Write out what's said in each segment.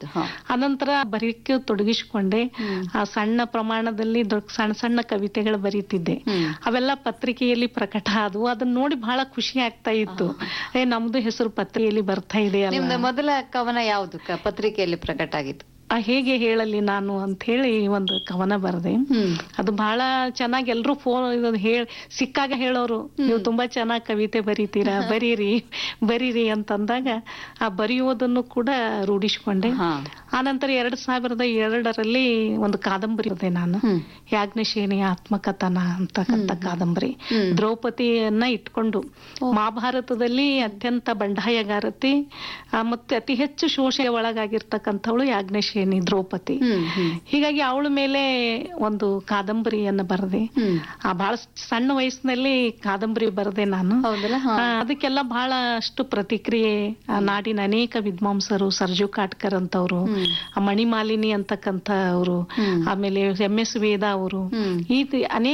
ಹಾ. ಅನಂತರ ಬರೀಕ್ಕೆ ತೊಡಗಿಸಿಕೊಂಡೆ ಹ್ಮ್. ಆ ಸಣ್ಣ ಪ್ರಮಾಣದಲ್ಲಿ ದೊಡ್ಡ ಸಣ್ಣ ಸಣ್ಣ ಕವಿತೆಗಳು ಬರೀತಿದ್ದೆ ಹ್ಮ್. ಅವೆಲ್ಲ ಪತ್ರಿಕೆಯಲ್ಲಿ ಪ್ರಕಟ ಆದವು ಅದನ್ನ ನೋಡಿ ಬಹಳ ಖುಷಿ ಆಗ್ತಾ ಇತ್ತು ಏ ನಮ್ದು ಹೆಸರು ಪತ್ರಿಕೆಯಲ್ಲಿ ಬರ್ತಾ ಇದೆ ನಿಮ್ದು ಅಲ್ಲ ಮೊದಲ ಕವನ ಯಾವುದು ಕ- ಪತ್ರಿಕೆಯಲ್ಲಿ ಪ್ರಕಟ ಆಗಿತ್ತು ಆ, ಹೇಗೆ ಹೇಳಲಿ ನಾನು ಅಂತ ಹೇಳಿ ಒಂದು ಕವನ ಬರೆದೆ ಹ್ಮ್ ಅದು ಬಹಳ ಚೆನ್ನಾಗಿ ಎಲ್ರು ಫೋನ್ ಇದನ್ನ ಹೇಳ್ ಸಿಕ್ಕಾಗ ಹೇಳೋರು ನೀವು ತುಂಬಾ ಚೆನ್ನಾಗಿ ಕವಿತೆ ಬರೀತೀರಾ ಬರೀರಿ ಬರೀರಿ ಅಂತಂದಾಗ ಆ ಬರೆಯುವುದನ್ನು ಕೂಡ ರೂಢಿಸ್ಕೊಂಡೆ ಹಾ. ಆನಂತರ ಎರಡ್ ಸಾವಿರದ ಎರಡರಲ್ಲಿ ಒಂದು ಕಾದಂಬರಿ ಬರೆದೆ ನಾನು ಹ್ಮ್. ಯಾಜ್ಞಶೇನಿಯ ಆತ್ಮಕಥನ ಅಂತಕ್ಕಂಥ ಕಾದಂಬರಿ ಹ್ಮ್. ದ್ರೌಪದಿಯನ್ನ ಇಟ್ಕೊಂಡು ಮಹಾಭಾರತದಲ್ಲಿ ಅತ್ಯಂತ ಬಂಡಾಯಗಾರತಿ ಆ, ಮತ್ತೆ ಅತಿ ಹೆಚ್ಚು ಶೋಷೆಗೆ ಒಳಗಾಗಿರ್ತಕ್ಕಂಥವಳು ಯಾಜ್ಞಶೇನಿ ದ್ರೌಪದಿ ಹ್ಮ್ ಹ್ಮ್ ಹೀಗಾಗಿ ಅವಳ ಮೇಲೆ ಒಂದು ಕಾದಂಬರಿಯನ್ನ ಬರೆದೆ ಹ್ಮ್ ಆ ಬಹಳ ಸಣ್ಣ ವಯಸ್ಸಿನಲ್ಲಿ ಕಾದಂಬರಿ ಬರೆದೆ ನಾನು ಹೌದಲ್ಲ ಹಾ. ಆ, ಅದಕ್ಕೆಲ್ಲ ಬಹಳಷ್ಟು ಪ್ರತಿಕ್ರಿಯೆ ಆ ನಾಡಿನ ಅನೇಕ ವಿದ್ವಾಂಸರು ಸರ್ಜು ಕಾಟ್ಕರ್ ಅಂತವ್ರು ಹ್ಮ್. ಆ ಮಣಿಮಾಲಿನಿ ಅಂತಕ್ಕಂಥ ಅವರು ಹ್ಮ್. ಆಮೇಲೆ ಎಂ ಎಸ್ ವೇದ ಅವರು ಹ್ಮ್. ಈ ತಿ- ಅನೇಕ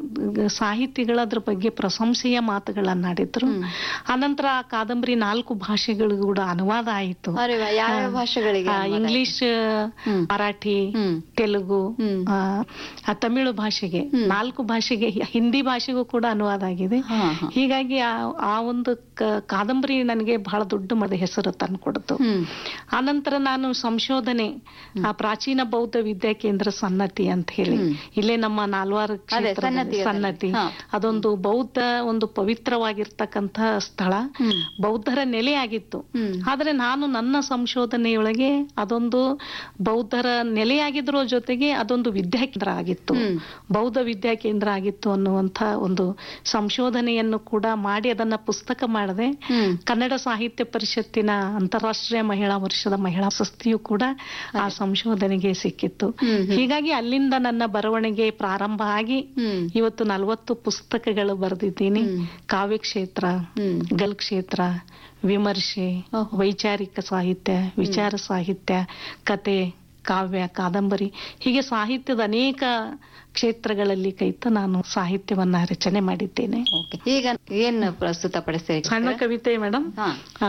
ಸಾಹಿತಿಗಳ ಅದ್ರ ಬಗ್ಗೆ ಪ್ರಶಂಸೆಯ ಮಾತುಗಳನ್ನಾಡಿದ್ರು ಹ್ಮ್. ಅನಂತರ ಆ ಕಾದಂಬರಿ ನಾಲ್ಕು ಭಾಷೆಗಳಿಗೂ ಕೂಡ ಅನುವಾದ ಆಯಿತು ಅರೆ ವಾ, ಯಾವ್ಯಾವ ಭಾಷೆಗಳಿಗೆ ಆ, ಅನುವಾದ English hmm. Marathi hmm. Telugu hmm. ಆ, ಆ ತಮಿಳು ಭಾಷೆಗೆ ಹ್ಮ್. ನಾಲ್ಕು ಭಾಷೆಗೆ ಹಿಂದಿ ಭಾಷೆಗೂ ಕೂಡ ಅನುವಾದ ಆಗಿದೆ ಹಾ, ಹಾ. ಹೀಗಾಗಿ ಆ ಆ ಒಂದು ಕ- ಕಾದಂಬರಿ ನನಗೆ ಬಹಳ ದೊಡ್ಡ ಮದ ಹೆಸರು ತಂದ್ಕೊಡ್ತು ಹ್ಮ್ ಆನಂತರ ನಾನು ಸಂಶೋಧನೆ ಆ ಪ್ರಾಚೀನ ಬೌದ್ಧ ವಿದ್ಯಾ ಕೇಂದ್ರ ಸನ್ನತಿ ಅಂತ ಹೇಳಿ ಹ್ಮ್. ಇಲ್ಲೇ ನಮ್ಮ ನಾಲ್ವಾರು ಅದೇ, ಕ್ಷೇತ್ರದಲ್ಲಿ ಸನ್ನತಿ ಅದರಲ್ಲಿ. ಸನ್ನತಿ ಹಾ. ಅದೊಂದು ಬೌದ್ಧ ಒಂದು ಪವಿತ್ರವಾಗಿರ್ತಕ್ಕಂಥ ಸ್ಥಳ ಹ್ಮ್. ಬೌದ್ಧರ ನೆಲೆಯಾಗಿತ್ತು ಹ್ಮ್. ಆದ್ರೆ ನಾನು ನನ್ನ ಸಂಶೋಧನೆಯೊಳಗೆ ಅದೊಂದು ಬೌದ್ಧರ ನೆಲೆಯಾಗಿದ್ರ ಜೊತೆಗೆ ಅದೊಂದು ವಿದ್ಯಾಕೇಂದ್ರ ಆಗಿತ್ತು ಹ್ಮ್. ಬೌದ್ಧ ವಿದ್ಯಾಕೇಂದ್ರ ಆಗಿತ್ತು ಅನ್ನುವಂಥ ಒಂದು ಸಂಶೋಧನೆಯನ್ನು ಕೂಡ ಮಾಡಿ ಅದನ್ನ ಪುಸ್ತಕ ಮಾಡಿದೆ ಹ್ಮ್. ಕನ್ನಡ ಸಾಹಿತ್ಯ ಪರಿಷತ್ತಿನ ಅಂತಾರಾಷ್ಟ್ರೀಯ ಮಹಿಳಾ ವರ್ಷದ ಮಹಿಳಾ ಪ್ರಶಸ್ತಿಯು ಕೂಡ ಆ ಸಂಶೋಧನೆಗೆ ಸಿಕ್ಕಿತ್ತು ಹ್ಮ್, ಹ್ಮ್. ಹೀಗಾಗಿ ಅಲ್ಲಿಂದ ನನ್ನ ಬರವಣಿಗೆ ಪ್ರಾರಂಭ ಆಗಿ ಹ್ಮ್. ಇವತ್ತು ನಲವತ್ತು ಪುಸ್ತಕಗಳು ಬರೆದಿದ್ದೀನಿ ಹ್ಮ್. ಕಾವ್ಯ ಕ್ಷೇತ್ರ ಹ್ಮ್. ಗಲ್ ಕ್ಷೇತ್ರ ವಿಮರ್ಶೆ ಓಹೋ. ವೈಚಾರಿಕ ಸಾಹಿತ್ಯ ವಿಚಾರ ಸಾಹಿತ್ಯ ಕತೆ ಕಾವ್ಯ ಕಾದಂಬರಿ ಹೀಗೆ ಸಾಹಿತ್ಯದ ಅನೇಕ ಕ್ಷೇತ್ರಗಳಲ್ಲಿ ಕೈತ ನಾನು ಸಾಹಿತ್ಯವನ್ನ ರಚನೆ ಮಾಡಿದ್ದೇನೆ ಓಕೆ. ಈಗ ಏನ್ ಪ್ರಸ್ತುತ ಪಡಿಸ್ತೀರಿ ಸಣ್ಣ ಕವಿತೆ ಮೇಡಮ್ ಹಾ.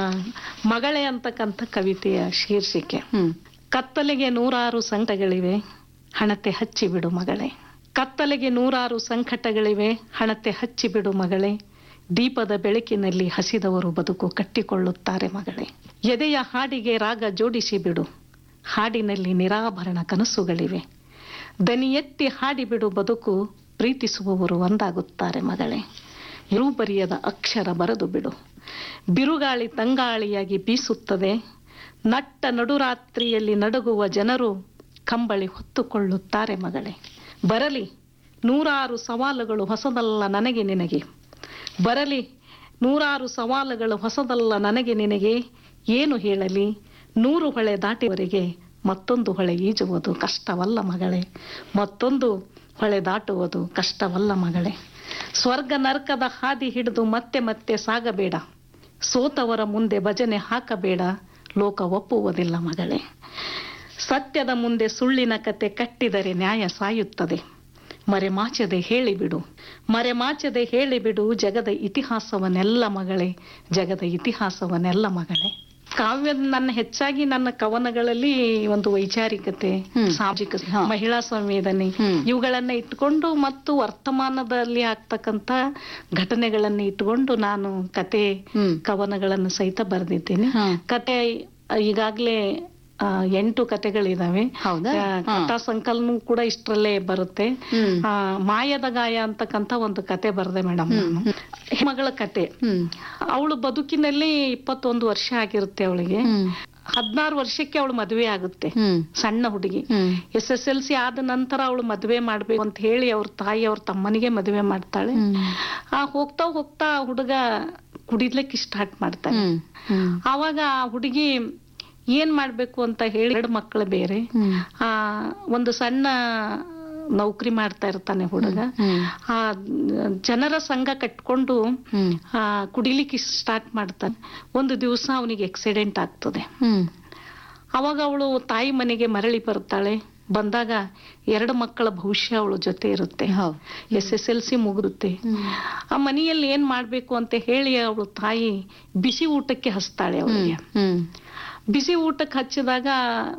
ಮಗಳೇ ಅಂತಕ್ಕಂಥ ಕವಿತೆಯ ಶೀರ್ಷಿಕೆ ಹ್ಮ್ ಕತ್ತಲೆಗೆ ನೂರಾರು ಸಂಕಟಗಳಿವೆ ಹಣತೆ ಹಚ್ಚಿಬಿಡು ಮಗಳೇ ಕತ್ತಲೆಗೆ ನೂರಾರು ಸಂಕಟಗಳಿವೆ ಹಣತೆ ಹಚ್ಚಿಬಿಡು ಮಗಳೇ ದೀಪದ ಬೆಳಕಿನಲ್ಲಿ ಹಸಿದವರು ಬದುಕು ಕಟ್ಟಿಕೊಳ್ಳುತ್ತಾರೆ ಮಗಳೇ ಎದೆಯ ಹಾಡಿಗೆ ರಾಗ ಜೋಡಿಸಿ ಬಿಡು ಹಾಡಿನಲ್ಲಿ ನಿರಾಭರಣ ಕನಸುಗಳಿವೆ ದನಿ ಎತ್ತಿ ಹಾಡಿಬಿಡು ಬದುಕು ಪ್ರೀತಿಸುವವರು ಒಂದಾಗುತ್ತಾರೆ ಮಗಳೇ ಇರು ಬರಿಯದ ಅಕ್ಷರ ಬರೆದು ಬಿಡು ಬಿರುಗಾಳಿ ತಂಗಾಳಿಯಾಗಿ ಬೀಸುತ್ತದೆ ನಟ್ಟ ನಡುರಾತ್ರಿಯಲ್ಲಿ ನಡುಗುವ ಜನರು ಕಂಬಳಿ ಹೊತ್ತುಕೊಳ್ಳುತ್ತಾರೆ ಮಗಳೇ ಬರಲಿ ನೂರಾರು ಸವಾಲುಗಳು ಹೊಸದಲ್ಲ ನನಗೆ ನಿನಗೆ ಬರಲಿ ನೂರಾರು ಸವಾಲುಗಳು ಹೊಸದಲ್ಲ ನನಗೆ ನಿನಗೆ ಏನು ಹೇಳಲಿ ನೂರು ಹೊಳೆ ದಾಟಿವರೆಗೆ ಮತ್ತೊಂದು ಹೊಳೆ ಈಜುವುದು ಕಷ್ಟವಲ್ಲ ಮಗಳೇ ಮತ್ತೊಂದು ಹೊಳೆ ದಾಟುವುದು ಕಷ್ಟವಲ್ಲ ಮಗಳೇ ಸ್ವರ್ಗ ನರ್ಕದ ಹಾದಿ ಹಿಡಿದು ಮತ್ತೆ ಮತ್ತೆ ಸಾಗಬೇಡ ಸೋತವರ ಮುಂದೆ ಭಜನೆ ಹಾಕಬೇಡ ಲೋಕ ಒಪ್ಪುವುದಿಲ್ಲ ಮಗಳೇ ಸತ್ಯದ ಮುಂದೆ ಸುಳ್ಳಿನ ಕತೆ ಕಟ್ಟಿದರೆ ನ್ಯಾಯ ಸಾಯುತ್ತದೆ ಮರೆಮಾಚದೆ ಹೇಳಿಬಿಡು ಮರೆಮಾಚದೆ ಹೇಳಿಬಿಡು ಜಗದ ಇತಿಹಾಸವನ್ನೆಲ್ಲ ಮಗಳೇ ಜಗದ ಇತಿಹಾಸವನ್ನೆಲ್ಲ ಮಗಳೇ ಕಾವ್ಯದ ನನ್ನ ಹೆಚ್ಚಾಗಿ ನನ್ನ ಕವನಗಳಲ್ಲಿ ಒಂದು ವೈಚಾರಿಕತೆ ಹ್ಮ್. ಸಾಮಾಜಿಕ ಹಾ. ಮಹಿಳಾ ಸಂವೇದನೆ ಹ್ಮ್. ಇವುಗಳನ್ನ ಇಟ್ಕೊಂಡು ಮತ್ತು ವರ್ತಮಾನದಲ್ಲಿ ಆಗ್ತಕ್ಕಂಥ ಘಟನೆಗಳನ್ನ ಇಟ್ಕೊಂಡು ನಾನು ಕತೆ ಹ್ಮ್. ಕವನಗಳನ್ನು ಸಹಿತ ಬರೆದಿದ್ದೀನಿ ಹಾ. ಕತೆ ಈಗಾಗ್ಲೇ ಆ, ಎಂಟು ಕತೆಗಳಿದಾವೆ ಹೌದಾ? ಆ, ಹಾ. ಕಥಾ ಸಂಕಲನ ಕೂಡ ಇಷ್ಟರಲ್ಲೇ ಬರುತ್ತೆ ಹ್ಮ್. ಆ, ಮಾಯದ ಗಾಯ ಅಂತಕ್ಕಂಥ ಒಂದು ಕತೆ ಬರೆದೆ ಮೇಡಮ್ ಹ್ಮ್. ನಾನು ಮಗಳ ಕತೆ ಹ್ಮ್ ಅವಳು ಬದುಕಿನಲ್ಲಿ ಇಪ್ಪತ್ತೊಂದು ವರ್ಷ ಆಗಿರುತ್ತೆ ಅವಳಿಗೆ ಹ್ಮ್ ಹದಿನಾರು ವರ್ಷಕ್ಕೆ ಅವಳು ಮದುವೆ ಆಗುತ್ತೆ ಹ್ಮ್ ಸಣ್ಣ ಹುಡುಗಿ hmm S S L C ಆದ ನಂತರ ಅವಳು ಮದುವೆ ಮಾಡ್ಬೇಕು ಅಂತ ಹೇಳಿ ಅವ್ರ ತಾಯಿ ಅವ್ರ ತಮ್ಮನಿಗೆ ಮದುವೆ ಮಾಡ್ತಾಳೆ ಹ್ಮ್. ಆ ಹೋಗ್ತಾ ಹೋಗ್ತಾ ಆ ಹುಡುಗ ಕುಡಿಲಿಕ್ಕೆ ಸ್ಟಾರ್ಟ್ ಮಾಡ್ತಾನೆ ಹ್ಮ್ ಹ್ಮ್ ಆವಾಗ ಆ ಹುಡುಗಿ ಏನ್ ಮಾಡ್ಬೇಕು ಅಂತ ಹೇಳಿ ಎರಡು ಮಕ್ಕಳು ಬೇರೆ ಹ್ಮ್. ಆ ಒಂದು ಸಣ್ಣ ನೌಕರಿ ಮಾಡ್ತಾ ಇರ್ತಾನೆ ಹುಡುಗ ಹ್ಮ್. ಆ ಜನರ ಸಂಘ ಕಟ್ಕೊಂಡು ಹ್ಮ್ ಆ ಕುಡಿಲಿಕ್ಕೆ ಸ್ಟಾರ್ಟ್ ಮಾಡ್ತಾನೆ ಒಂದು ದಿವಸ ಅವನಿಗೆ ಆಕ್ಸಿಡೆಂಟ್ ಆಗ್ತದೆ ಹ್ಮ್ ಅವಾಗ ಅವಳು ತಾಯಿ ಮನೆಗೆ ಮರಳಿ ಬರ್ತಾಳೆ ಬಂದಾಗ ಎರಡು ಮಕ್ಕಳ ಭವಿಷ್ಯ ಅವಳ ಜೊತೆ ಇರುತ್ತೆ ಹೌದು ಎಸ್ ಎಸ್ ಎಲ್ ಸಿ ಮುಗಿರುತ್ತೆ ಹ್ಮ್. ಆ ಮನೆಯಲ್ಲಿ ಏನ್ ಮಾಡ್ಬೇಕು ಅಂತ ಹೇಳಿ ಅವಳು ತಾಯಿ ಬಿಸಿ ಊಟಕ್ಕೆ ಹಚ್ತಾಳೆ ಅವಳಿಗೆ ಹ್ಮ್ ಬಿಸಿ ಊಟಕ್ಕೆ ಹಚ್ಚಿದಾಗ